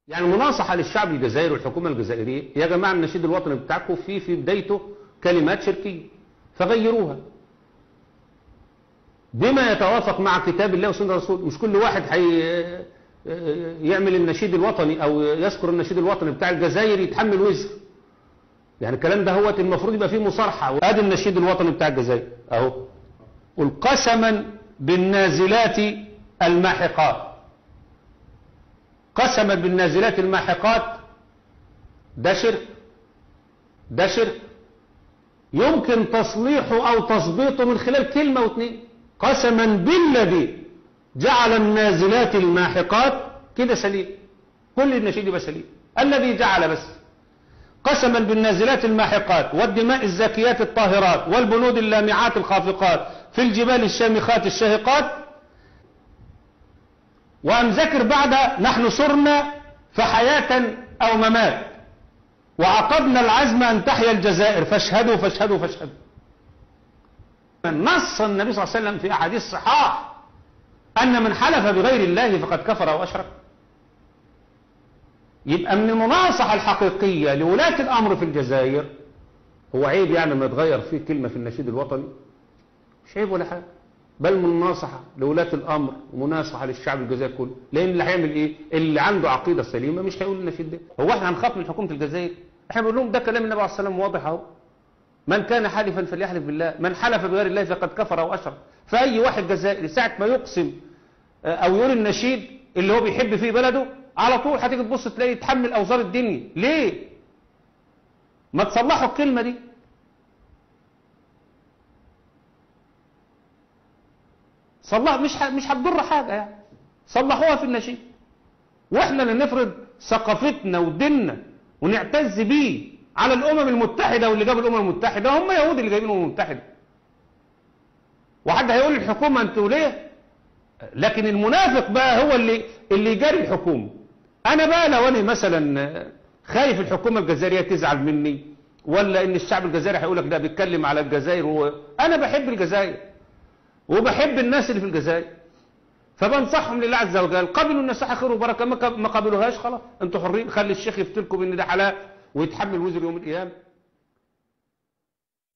يعني مناصحة للشعب الجزائري والحكومة الجزائرية يا جماعة النشيد الوطني بتاعكم في في بدايته كلمات شركية فغيروها بما يتوافق مع كتاب الله وسنة الرسول مش كل واحد حي يعمل النشيد الوطني او يذكر النشيد الوطني بتاع الجزائر يتحمل وزر يعني الكلام ده هو المفروض يبقى فيه مصارحة وادي النشيد الوطني بتاع الجزائر اهو قل قسما بالنازلات الماحقات قسما بالنازلات الماحقات ده شرك ده شرك يمكن تصليحه او تظبيطه من خلال كلمة واثنين قسما بالذي جعل النازلات الماحقات كده سليم كل النشيد يبقى سليم الذي جعل بس قسما بالنازلات الماحقات والدماء الزاكيات الطاهرات والبنود اللامعات الخافقات في الجبال الشامخات الشاهقات وأن ذكر بعد نحن صرنا فحياة أو ممات وعقدنا العزم أن تحيا الجزائر فاشهدوا فاشهدوا فاشهدوا نص النبي صلى الله عليه وسلم في أحاديث صحاح أن من حلف بغير الله فقد كفر أو أشرك يبقى من المناصحة الحقيقية لولاة الأمر في الجزائر هو عيب يعني ما يتغير فيه كلمة في النشيد الوطني مش عيب ولا حاجة بل مناصحة لولاة الأمر ومناصحة للشعب الجزائري كله لأن اللي هيعمل إيه اللي عنده عقيدة سليمة مش هيقول النشيد ده هو احنا هنخاف من حكومة الجزائر احنا بنقول لهم ده كلام النبي عليه الصلاة والسلام واضح اهو من كان حالفا فليحلف بالله من حلف بغير الله فقد كفر أو أشرك فأي واحد جزائري ساعة ما يقسم أو يقول النشيد اللي هو بيحب فيه بلده على طول هتيجي تبص تلاقي يتحمل أوزار الدنيا ليه ما تصلحوا الكلمة دي صلح مش ح... مش هتضر حاجة يعني صلحوها في النشيد واحنا اللي نفرض ثقافتنا وديننا ونعتز بيه على الامم المتحدة واللي جاب الامم المتحدة هم يهود اللي جايبين الامم المتحدة وحد هيقول للحكومة انتوا ليه لكن المنافق بقى هو اللي اللي يجري الحكومة انا بقى لو انا مثلا خايف الحكومة الجزائرية تزعل مني ولا ان الشعب الجزائري هيقول لك ده بيتكلم على الجزائر وانا بحب الجزائر وبحب الناس اللي في الجزائر فبنصحهم لله عز وجل قبلوا النصيحة خير وبركة ما قبلوهاش خلاص انتوا حرين خلي الشيخ يفتلكم ان ده حلال ويتحمل وزر يوم القيامة